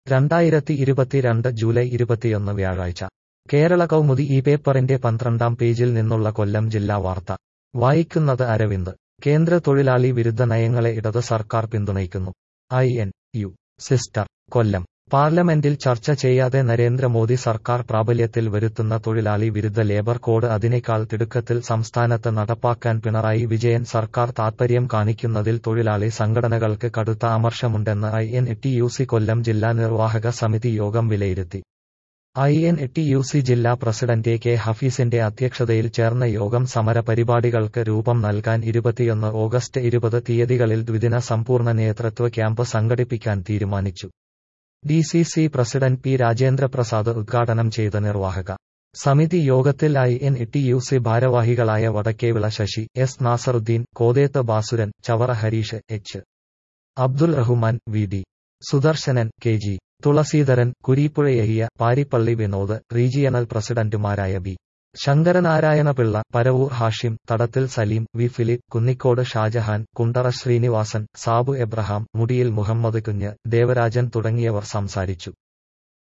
രണ്ടായിരത്തി ഇരുപത്തിരണ്ട് ജൂലൈ ഇരുപത്തിയൊന്ന് വ്യാഴാഴ്ച കേരള കൗമുദി ഈ പേപ്പറിന്റെ പന്ത്രണ്ടാം പേജിൽ നിന്നുള്ള കൊല്ലം ജില്ലാ വാർത്ത വായിക്കുന്നത് അരവിന്ദ് കേന്ദ്ര തൊഴിലാളി വിരുദ്ധ നയങ്ങളെ ഇടത് സർക്കാർ പിന്തുണയ്ക്കുന്നു ഐ എൻ യു സിസ്റ്റർ കൊല്ലം പാർലമെന്റിൽ ചർച്ച ചെയ്യാതെ നരേന്ദ്രമോദി സർക്കാർ പ്രാബല്യത്തിൽ വരുത്തുന്ന തൊഴിലാളി വിരുദ്ധ ലേബർ കോഡ് അതിനേക്കാൾ തിടുക്കത്തിൽ സംസ്ഥാനത്ത് നടപ്പാക്കാൻ പിണറായി വിജയൻ സർക്കാർ താത്പര്യം കാണിക്കുന്നതിൽ തൊഴിലാളി സംഘടനകൾക്ക് കടുത്ത അമർഷമുണ്ടെന്ന് I N T U C Kollam ജില്ലാ നിർവാഹക സമിതി യോഗം വിലയിരുത്തി I N T U C ജില്ലാ പ്രസിഡന്റ് കെ ഹഫീസിന്റെ അധ്യക്ഷതയിൽ ചേർന്ന യോഗം സമര പരിപാടികൾക്ക് രൂപം നൽകാൻ ഇരുപത്തിയൊന്ന് ഓഗസ്റ്റ് ഇരുപത് തീയതികളിൽ ദ്വിദിന സമ്പൂർണ്ണ നേതൃത്വ ക്യാമ്പ് സംഘടിപ്പിക്കാൻ തീരുമാനിച്ചു D C C president P Rajendraprasad ഉദ്ഘാടനം ചെയ്ത നിർവാഹക സമിതി യോഗത്തിൽ I N T U C ഭാരവാഹികളായ Vadakkevila Sasi S Nasaruddin Kotheth Basuran Chavara Harish H Abdul Rahman V D Sudarsanan K G Thulaseedharan കുരീപ്പുഴയഹിയ പാരിപ്പള്ളി വിനോദ് റീജിയണൽ പ്രസിഡന്റുമാരായ ബി ശങ്കരനാരായണപിള്ള പരവൂർ ഹാഷിം തടത്തിൽ സലീം വി ഫിലിപ്പ് കുന്നിക്കോട് ഷാജഹാൻ കുണ്ടറ ശ്രീനിവാസൻ സാബു എബ്രഹാം മുടിയിൽ മുഹമ്മദ് കുഞ്ഞ് ദേവരാജൻ തുടങ്ങിയവർ സംസാരിച്ചു